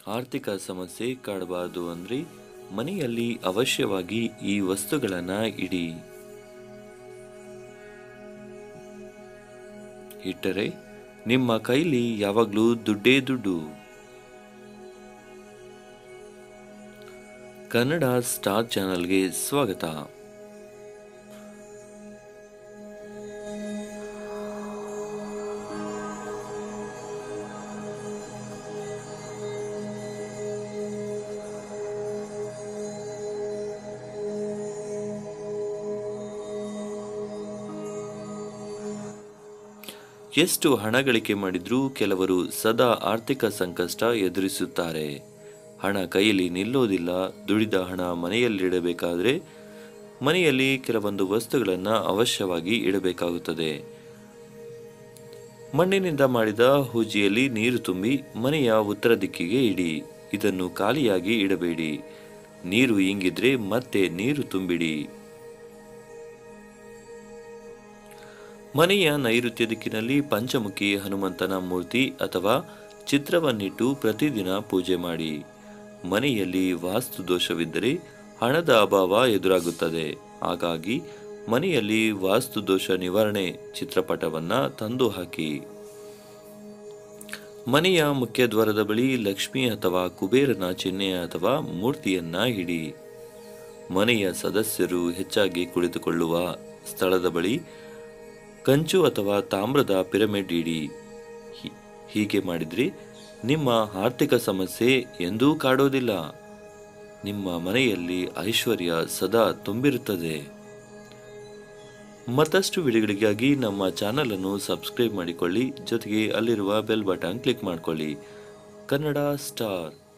ಆರ್ಥಿಕ ಸಮಸ್ಯೆ ಕಾಡಬಾರದು ಅಂದ್ರೆ ಮನೆಯಲ್ಲಿ ಅವಶ್ಯವಾಗಿ ಈ ವಸ್ತುಗಳನ್ನ ಇಡಿ ಇಟ್ಟರೆ ನಿಮ್ಮ ಕೈಲಿ ಯಾವಾಗಲೂ ದುಡ್ಡೇ ದುಡ್ಡು ಕನ್ನಡ ಸ್ಟಾರ್ ಚಾನಲ್ಗೆ ಸ್ವಾಗತ ಎಷ್ಟು ಹಣ ಗಳಿಕೆ ಮಾಡಿದ್ರೂ ಕೆಲವರು ಸದಾ ಆರ್ಥಿಕ ಸಂಕಷ್ಟ ಎದುರಿಸುತ್ತಾರೆ ಹಣ ಕೈಯಲ್ಲಿ ನಿಲ್ಲೋದಿಲ್ಲ ದುಡಿದ ಹಣ ಮನೆಯಲ್ಲಿಡಬೇಕಾದ್ರೆ ಮನೆಯಲ್ಲಿ ಕೆಲವೊಂದು ವಸ್ತುಗಳನ್ನು ಅವಶ್ಯವಾಗಿ ಇಡಬೇಕಾಗುತ್ತದೆ ಮಣ್ಣಿನಿಂದ ಮಾಡಿದ ಹೂಜಿಯಲ್ಲಿ ನೀರು ತುಂಬಿ ಮನೆಯ ಉತ್ತರ ದಿಕ್ಕಿಗೆ ಇಡಿ ಇದನ್ನು ಖಾಲಿಯಾಗಿ ಇಡಬೇಡಿ ನೀರು ಇಂಗಿದ್ರೆ ಮತ್ತೆ ನೀರು ತುಂಬಿಡಿ ಮನೆಯ ನೈಋತ್ಯ ದಿಕ್ಕಿನಲ್ಲಿ ಪಂಚಮುಖಿ ಹನುಮಂತನ ಮೂರ್ತಿ ಅಥವಾ ಚಿತ್ರವನ್ನಿಟ್ಟು ಪ್ರತಿದಿನ ಪೂಜೆ ಮಾಡಿ ಮನೆಯಲ್ಲಿ ವಾಸ್ತು ದೋಷವಿದ್ದರೆ ಹಣದ ಅಭಾವ ಎದುರಾಗುತ್ತದೆ ಹಾಗಾಗಿ ಮನೆಯಲ್ಲಿ ವಾಸ್ತು ದೋಷ ನಿವಾರಣೆ ಚಿತ್ರಪಟವನ್ನ ತಂದು ಹಾಕಿ ಮನೆಯ ಮುಖ್ಯ ದ್ವಾರದ ಬಳಿ ಲಕ್ಷ್ಮಿ ಅಥವಾ ಕುಬೇರನ ಚಿಹ್ನೆ ಅಥವಾ ಮೂರ್ತಿಯನ್ನ ಇಡಿ ಮನೆಯ ಸದಸ್ಯರು ಹೆಚ್ಚಾಗಿ ಕುಳಿತುಕೊಳ್ಳುವ ಸ್ಥಳದ ಬಳಿ ಕಂಚು ಅಥವಾ ತಾಮ್ರದ ಪಿರಮಿಡ್ ಇಡಿ ಹೀ- ಹೀಗೆ ಮಾಡಿದ್ರೆ ನಿಮ್ಮ ಆರ್ಥಿಕ ಸಮಸ್ಯೆ ಎಂದೂ ಕಾಡೋದಿಲ್ಲ ನಿಮ್ಮ ಮನೆಯಲ್ಲಿ ಐಶ್ವರ್ಯ ಸದಾ ತುಂಬಿರುತ್ತದೆ ಮತ್ತಷ್ಟು ವಿಡಿಯೋಗಳಿಗಾಗಿ ನಮ್ಮ ಚಾನಲ್ ಅನ್ನು ಸಬ್ಸ್ಕ್ರೈಬ್ ಮಾಡಿಕೊಳ್ಳಿ ಜೊತೆಗೆ ಅಲ್ಲಿರುವ ಬೆಲ್ ಬಟನ್ ಕ್ಲಿಕ್ ಮಾಡಿಕೊಳ್ಳಿ ಕನ್ನಡ ಸ್ಟಾರ್